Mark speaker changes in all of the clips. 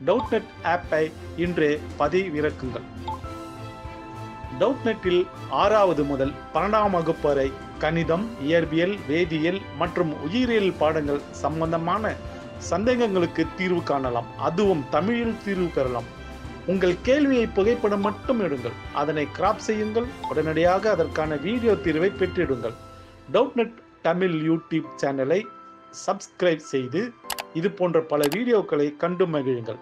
Speaker 1: டவுட்நெட் ஆப்பை இன்றே பதிவிறக்குங்கள் டவுட்நெட்டில் ஆறாவது முதல் பன்னெண்டாம் வகுப்பு வரை கணிதம் இயற்பியல் வேதியியல் மற்றும் உயிரியல் பாடங்கள் சம்பந்தமான சந்தேகங்களுக்கு தீர்வு காணலாம் அதுவும் தமிழில் தீர்வு பெறலாம் உங்கள் கேள்வியை புகைப்படம் மட்டும் எடுங்கள் அதனை கிராப் செய்யுங்கள் உடனடியாக அதற்கான வீடியோ தீர்வை பெற்றிடுங்கள் டவுட்நெட் தமிழ் யூடியூப் சேனலை சப்ஸ்கிரைப் செய்து இது போன்ற பல வீடியோக்களை கண்டு மகிழுங்கள்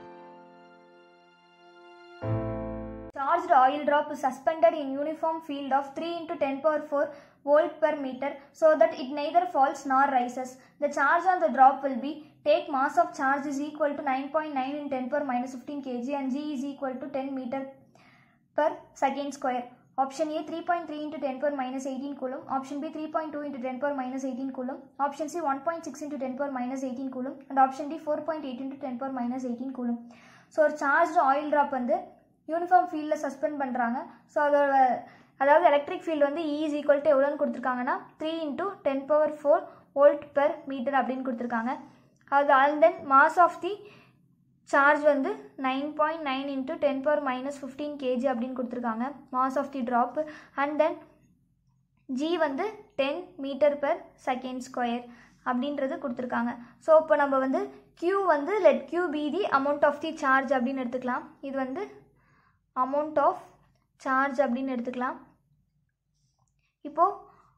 Speaker 2: Charged oil drop is suspended in uniform field of 3 into 10 power 4 volt per meter so that it neither falls nor rises. The charge on the drop will be take mass of charge is equal to 9.9 in 10 power minus 15 kg and g is equal to 10 meter per second square. Option A 3.3 into 10 power minus 18 coulomb. Option B 3.2 into 10 power minus 18 coulomb. Option C 1.6 into 10 power minus 18 coulomb. And option D 4.8 into 10 power minus 18 coulomb. So ஒரு charged oil drop வந்து uniform ஃபீல்டில் suspend பண்ணுறாங்க so அதோட அதாவது electric field வந்து இ is equal to எவ்வளோன்னு கொடுத்துருக்காங்கன்னா three into ten power four volt per metre அப்படின்னு கொடுத்துருக்காங்க அது and then mass of the charge வந்து nine point nine into ten power minus fifteen KG அப்படின்னு கொடுத்துருக்காங்க mass of the drop and then G வந்து ten metre per second square அப்படின்றது கொடுத்துருக்காங்க so இப்போ நம்ம வந்து க்யூ வந்து let Q be the amount of the charge அப்படின்னு எடுத்துக்கலாம் இது வந்து அமௌண்ட் ஆஃப் சார்ஜ் அப்படின்னு எடுத்துக்கலாம் இப்போது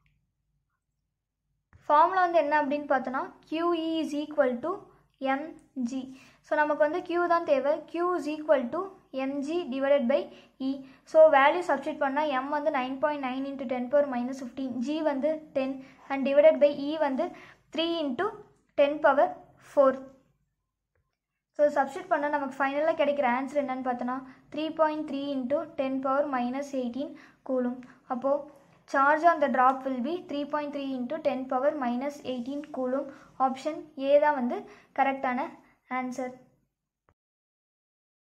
Speaker 2: ஃபார்முலா வந்து என்ன அப்படின்னு பார்த்தோன்னா QE is equal to MG so நமக்கு வந்து Q தான் தேவை Q is equal to MG divided by E so value substitute பண்ணால் எம் வந்து nine point nine into ten power minus fifteen G வந்து ten and divided by E வந்து three into ten power four so substitute பண்ணால் நமக்கு ஃபைனலாக கிடைக்கிற answer என்னன்னு பார்த்தோன்னா three point three into ten power minus eighteen coulomb அப்போது charge on the drop will be three point three into ten power minus eighteen coulomb option A தான் வந்து கரெக்டான ஆன்சர்